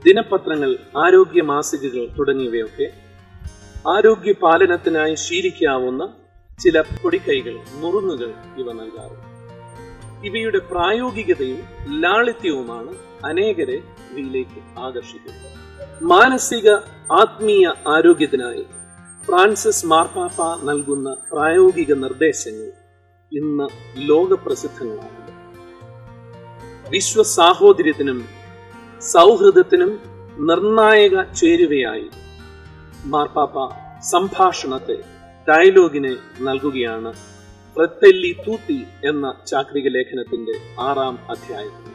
ദിനപത്രങ്ങൾ ആരോഗ്യ മാസികകൾ തുടങ്ങിയവയൊക്കെ ആരോഗ്യ പാലനത്തിനായി ശീലിക്കാവുന്ന ചില പൊടിക്കൈകൾ നുറുങ്ങുകൾ ഇവ നൽകാറുണ്ട് ഇവയുടെ പ്രായോഗികതയും ലാളിത്യവുമാണ് അനേകരെ ഇവയിലേക്ക് ആകർഷിക്കുന്നത് മാനസിക ആത്മീയ ആരോഗ്യത്തിനായി ഫ്രാൻസിസ് മാർപ്പാപ്പ നൽകുന്ന പ്രായോഗിക നിർദ്ദേശങ്ങൾ ഇന്ന് ലോകപ്രസിദ്ധങ്ങളാണ് വിശ്വ സാഹോദര്യത്തിനും സൗഹൃദത്തിനും നിർണായക ചേരുവയായി മാർപ്പാപ്പ സംഭാഷണത്തെ ഡയലോഗിനെ നൽകുകയാണ് ഫ്രത്തെല്ലി തൂത്തി എന്ന ചാക്രിക ലേഖനത്തിന്റെ ആറാം അധ്യായത്തിൽ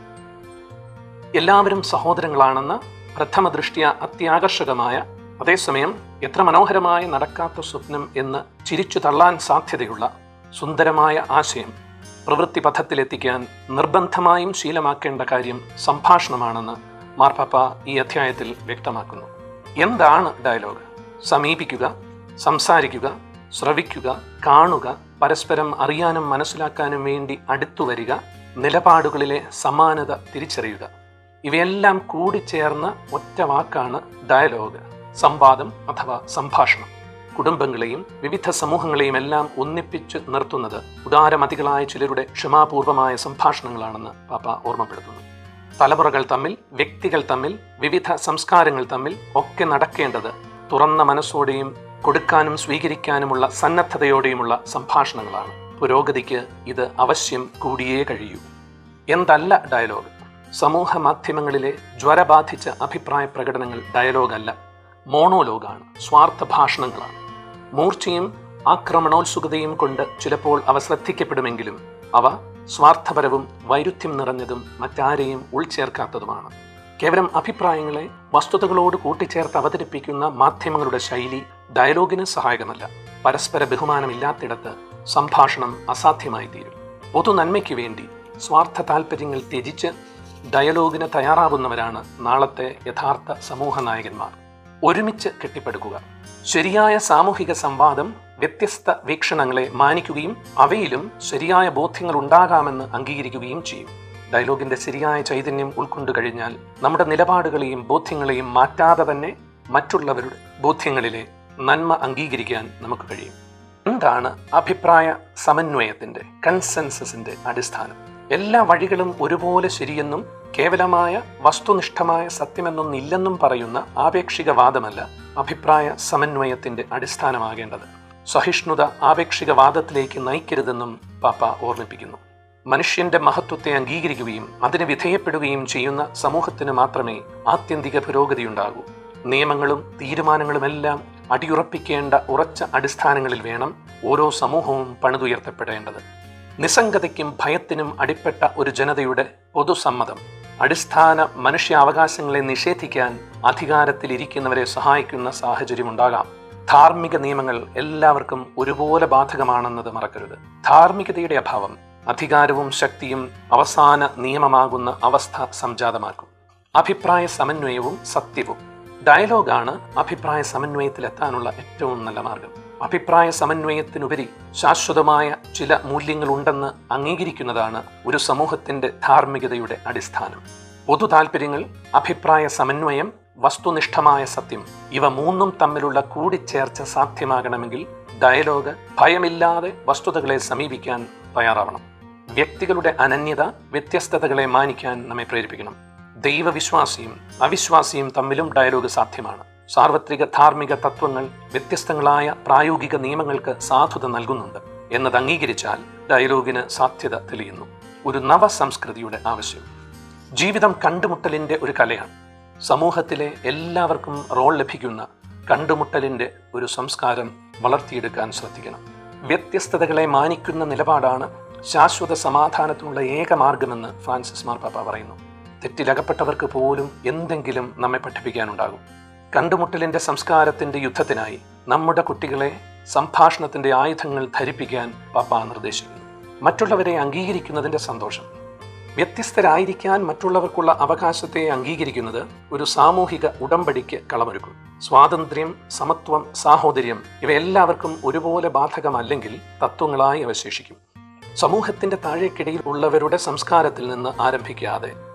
എല്ലാവരും സഹോദരങ്ങളാണെന്ന പ്രഥമ ദൃഷ്ടിയ അത്യാകർഷകമായ അതേസമയം എത്ര മനോഹരമായ നടക്കാത്ത സ്വപ്നം എന്ന് ചിരിച്ചു തള്ളാൻ സാധ്യതയുള്ള സുന്ദരമായ ആശയം പ്രവൃത്തി പഥത്തിലെത്തിക്കാൻ നിർബന്ധമായും ശീലമാക്കേണ്ട കാര്യം സംഭാഷണമാണെന്ന് മാർപ്പാപ്പ ഈ അധ്യായത്തിൽ വ്യക്തമാക്കുന്നു എന്താണ് ഡയലോഗ് സമീപിക്കുക സംസാരിക്കുക ശ്രവിക്കുക കാണുക പരസ്പരം അറിയാനും മനസ്സിലാക്കാനും വേണ്ടി അടുത്തു വരിക നിലപാടുകളിലെ സമാനത തിരിച്ചറിയുക ഇവയെല്ലാം കൂടിച്ചേർന്ന ഒറ്റ വാക്കാണ് ഡയലോഗ് സംവാദം അഥവാ സംഭാഷണം കുടുംബങ്ങളെയും വിവിധ സമൂഹങ്ങളെയും എല്ലാം ഒന്നിപ്പിച്ച് നിർത്തുന്നത് ഉദാരമതികളായ ചിലരുടെ ക്ഷമാപൂർവമായ സംഭാഷണങ്ങളാണെന്ന് പാപ്പ ഓർമ്മപ്പെടുത്തുന്നു തലമുറകൾ തമ്മിൽ വ്യക്തികൾ തമ്മിൽ വിവിധ സംസ്കാരങ്ങൾ തമ്മിൽ ഒക്കെ നടക്കേണ്ടത് തുറന്ന മനസ്സോടെയും കൊടുക്കാനും സ്വീകരിക്കാനുമുള്ള സന്നദ്ധതയോടെയുമുള്ള സംഭാഷണങ്ങളാണ് പുരോഗതിക്ക് ഇത് അവശ്യം കൂടിയേ കഴിയൂ എന്തല്ല ഡയലോഗ് സമൂഹ മാധ്യമങ്ങളിലെ ജ്വരബാധിച്ച അഭിപ്രായ പ്രകടനങ്ങൾ ഡയലോഗല്ല മോണോലോഗാണ് സ്വാർത്ഥ ഭാഷണങ്ങളാണ് മൂർച്ചയും ആക്രമണോത്സുകതയും കൊണ്ട് ചിലപ്പോൾ അവ ശ്രദ്ധിക്കപ്പെടുമെങ്കിലും അവ സ്വാർത്ഥപരവും വൈരുദ്ധ്യം നിറഞ്ഞതും മറ്റാരെയും ഉൾച്ചേർക്കാത്തതുമാണ് കേവലം അഭിപ്രായങ്ങളെ വസ്തുതകളോട് കൂട്ടിച്ചേർത്ത് അവതരിപ്പിക്കുന്ന മാധ്യമങ്ങളുടെ ശൈലി ഡയലോഗിന് സഹായകമല്ല പരസ്പര ബഹുമാനമില്ലാത്തിടത്ത് സംഭാഷണം അസാധ്യമായി തീരും പൊതു നന്മയ്ക്ക് വേണ്ടി സ്വാർത്ഥ താല്പര്യങ്ങൾ ത്യജിച്ച് ഡയലോഗിന് തയ്യാറാവുന്നവരാണ് നാളത്തെ യഥാർത്ഥ സമൂഹ നായകന്മാർ ഒരുമിച്ച് കെട്ടിപ്പടുക്കുക ശരിയായ സാമൂഹിക സംവാദം വ്യത്യസ്ത വീക്ഷണങ്ങളെ മാനിക്കുകയും അവയിലും ശരിയായ ബോധ്യങ്ങൾ ഉണ്ടാകാമെന്ന് അംഗീകരിക്കുകയും ചെയ്യും ഡയലോഗിന്റെ ശരിയായ ചൈതന്യം ഉൾക്കൊണ്ടു കഴിഞ്ഞാൽ നമ്മുടെ നിലപാടുകളെയും ബോധ്യങ്ങളെയും മാറ്റാതെ തന്നെ മറ്റുള്ളവരുടെ ബോധ്യങ്ങളിലെ നന്മ അംഗീകരിക്കാൻ നമുക്ക് കഴിയും എന്താണ് അഭിപ്രായ സമന്വയത്തിന്റെ കൺസെൻസസിന്റെ അടിസ്ഥാനം എല്ലാ വഴികളും ഒരുപോലെ ശരിയെന്നും കേവലമായ വസ്തുനിഷ്ഠമായ സത്യമെന്നൊന്നില്ലെന്നും പറയുന്ന ആപേക്ഷിക വാദമല്ല അഭിപ്രായ സമന്വയത്തിന്റെ അടിസ്ഥാനമാകേണ്ടത് സഹിഷ്ണുത ആപേക്ഷിക വാദത്തിലേക്ക് നയിക്കരുതെന്നും പാപ്പ ഓർമ്മിപ്പിക്കുന്നു മനുഷ്യന്റെ മഹത്വത്തെ അംഗീകരിക്കുകയും അതിന് വിധേയപ്പെടുകയും ചെയ്യുന്ന സമൂഹത്തിന് മാത്രമേ ആത്യന്തിക പുരോഗതിയുണ്ടാകൂ നിയമങ്ങളും തീരുമാനങ്ങളുമെല്ലാം അടിയുറപ്പിക്കേണ്ട ഉറച്ച അടിസ്ഥാനങ്ങളിൽ വേണം ഓരോ സമൂഹവും പണിതുയർത്തപ്പെടേണ്ടത് നിസ്സംഗതയ്ക്കും ഭയത്തിനും അടിപ്പെട്ട ഒരു ജനതയുടെ പൊതുസമ്മതം അടിസ്ഥാന മനുഷ്യാവകാശങ്ങളെ നിഷേധിക്കാൻ അധികാരത്തിലിരിക്കുന്നവരെ സഹായിക്കുന്ന സാഹചര്യമുണ്ടാകാം ധാർമ്മിക നിയമങ്ങൾ എല്ലാവർക്കും ഒരുപോലെ ബാധകമാണെന്നത് മറക്കരുത് ധാർമ്മികതയുടെ അഭാവം അധികാരവും ശക്തിയും അവസാന നിയമമാകുന്ന അവസ്ഥ സംജാതമാക്കും അഭിപ്രായ സമന്വയവും സത്യവും ഡയലോഗാണ് അഭിപ്രായ സമന്വയത്തിലെത്താനുള്ള ഏറ്റവും നല്ല മാർഗം അഭിപ്രായ സമന്വയത്തിനുപരി ശാശ്വതമായ ചില മൂല്യങ്ങളുണ്ടെന്ന് അംഗീകരിക്കുന്നതാണ് ഒരു സമൂഹത്തിന്റെ ധാർമ്മികതയുടെ അടിസ്ഥാനം പൊതു താല്പര്യങ്ങൾ അഭിപ്രായ സമന്വയം വസ്തുനിഷ്ഠമായ സത്യം ഇവ മൂന്നും തമ്മിലുള്ള കൂടിച്ചേർച്ച സാധ്യമാകണമെങ്കിൽ ഡയലോഗ് ഭയമില്ലാതെ വസ്തുതകളെ സമീപിക്കാൻ തയ്യാറാവണം വ്യക്തികളുടെ അനന്യത വ്യത്യസ്തതകളെ മാനിക്കാൻ നമ്മെ പ്രേരിപ്പിക്കണം ദൈവവിശ്വാസിയും അവിശ്വാസിയും തമ്മിലും ഡയലോഗ് സാധ്യമാണ് സാർവത്രിക ധാർമ്മിക തത്വങ്ങൾ വ്യത്യസ്തങ്ങളായ പ്രായോഗിക നിയമങ്ങൾക്ക് സാധുത നൽകുന്നുണ്ട് എന്നത് അംഗീകരിച്ചാൽ ഡയലോഗിന് സാധ്യത തെളിയുന്നു ഒരു നവസംസ്കൃതിയുടെ ആവശ്യം ജീവിതം കണ്ടുമുട്ടലിന്റെ ഒരു കലയാണ് സമൂഹത്തിലെ എല്ലാവർക്കും റോൾ ലഭിക്കുന്ന കണ്ടുമുട്ടലിന്റെ ഒരു സംസ്കാരം വളർത്തിയെടുക്കാൻ ശ്രദ്ധിക്കണം വ്യത്യസ്തതകളെ മാനിക്കുന്ന നിലപാടാണ് ശാശ്വത സമാധാനത്തിനുള്ള ഏക മാർഗമെന്ന് ഫ്രാൻസിസ് മാർപ്പാപ്പ പറയുന്നു തെറ്റിലകപ്പെട്ടവർക്ക് പോലും എന്തെങ്കിലും നമ്മെ പഠിപ്പിക്കാനുണ്ടാകും കണ്ടുമുട്ടലിന്റെ സംസ്കാരത്തിന്റെ യുദ്ധത്തിനായി നമ്മുടെ കുട്ടികളെ സംഭാഷണത്തിന്റെ ആയുധങ്ങൾ ധരിപ്പിക്കാൻ പാപ്പ നിർദ്ദേശിക്കുന്നു മറ്റുള്ളവരെ അംഗീകരിക്കുന്നതിന്റെ സന്തോഷം വ്യത്യസ്തരായിരിക്കാൻ മറ്റുള്ളവർക്കുള്ള അവകാശത്തെ അംഗീകരിക്കുന്നത് ഒരു സാമൂഹിക ഉടമ്പടിക്ക് കളമൊരുക്കും സ്വാതന്ത്ര്യം സമത്വം സാഹോദര്യം ഇവയെല്ലാവർക്കും ഒരുപോലെ ബാധകമല്ലെങ്കിൽ തത്വങ്ങളായി അവശേഷിക്കും സമൂഹത്തിന്റെ താഴേക്കിടയിൽ ഉള്ളവരുടെ സംസ്കാരത്തിൽ നിന്ന് ആരംഭിക്കാതെ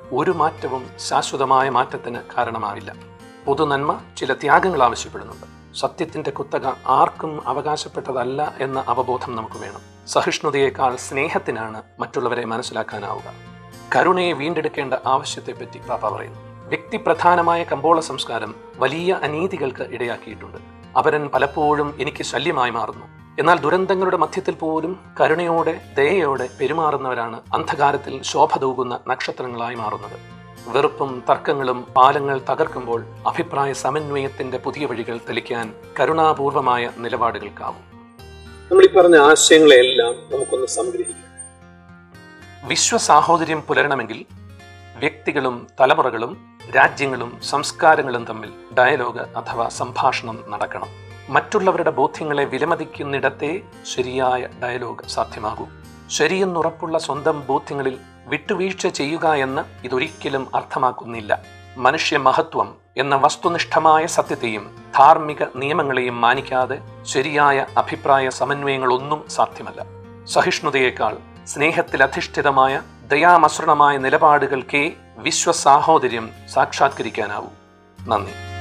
ഒരു മാറ്റവും ശാശ്വതമായ മാറ്റത്തിന് കാരണമാവില്ല പൊതുനന്മ ചില ത്യാഗങ്ങൾ ആവശ്യപ്പെടുന്നുണ്ട് സത്യത്തിന്റെ കുത്തക ആർക്കും അവകാശപ്പെട്ടതല്ല എന്ന അവബോധം നമുക്ക് വേണം സഹിഷ്ണുതയേക്കാൾ സ്നേഹത്തിനാണ് മറ്റുള്ളവരെ മനസ്സിലാക്കാനാവുക കരുണയെ വീണ്ടെടുക്കേണ്ട ആവശ്യത്തെപ്പറ്റി പാപ്പ പറയുന്നു വ്യക്തിപ്രധാനമായ കമ്പോള സംസ്കാരം വലിയ അനീതികൾക്ക് ഇടയാക്കിയിട്ടുണ്ട് അവരൻ പലപ്പോഴും എനിക്ക് ശല്യമായി മാറുന്നു എന്നാൽ ദുരന്തങ്ങളുടെ മധ്യത്തിൽ പോലും കരുണയോടെ ദയയോടെ പെരുമാറുന്നവരാണ് അന്ധകാരത്തിൽ ശോഭ തൂകുന്ന നക്ഷത്രങ്ങളായി മാറുന്നത് വെറുപ്പും തർക്കങ്ങളും പാലങ്ങൾ തകർക്കുമ്പോൾ അഭിപ്രായ സമന്വയത്തിന്റെ പുതിയ വഴികൾ തെളിക്കാൻ കരുണാപൂർവമായ നിലപാടുകൾക്കാവും നമ്മൾ ഈ പറഞ്ഞ ആശയങ്ങളെല്ലാം നമുക്കൊന്ന് സംഗ്രഹിക്കാം വിശ്വസാഹോദര്യം പുലരണമെങ്കിൽ വ്യക്തികളും തലമുറകളും രാജ്യങ്ങളും സംസ്കാരങ്ങളും തമ്മിൽ ഡയലോഗ് അഥവാ സംഭാഷണം നടക്കണം മറ്റുള്ളവരുടെ ബോധ്യങ്ങളെ വിലമതിക്കുന്നിടത്തേ ശരിയായ ഡയലോഗ് സാധ്യമാകൂ ശരിയെന്നുറപ്പുള്ള സ്വന്തം ബോധ്യങ്ങളിൽ വിട്ടുവീഴ്ച ചെയ്യുക എന്ന് ഇതൊരിക്കലും അർത്ഥമാക്കുന്നില്ല മനുഷ്യ മഹത്വം എന്ന വസ്തുനിഷ്ഠമായ സത്യത്തെയും ധാർമ്മിക നിയമങ്ങളെയും മാനിക്കാതെ ശരിയായ അഭിപ്രായ സമന്വയങ്ങളൊന്നും സാധ്യമല്ല സഹിഷ്ണുതയേക്കാൾ സ്നേഹത്തിലധിഷ്ഠിതമായ ദയാമസൃണമായ നിലപാടുകൾക്കേ വിശ്വസാഹോദര്യം സാക്ഷാത്കരിക്കാനാവൂ നന്ദി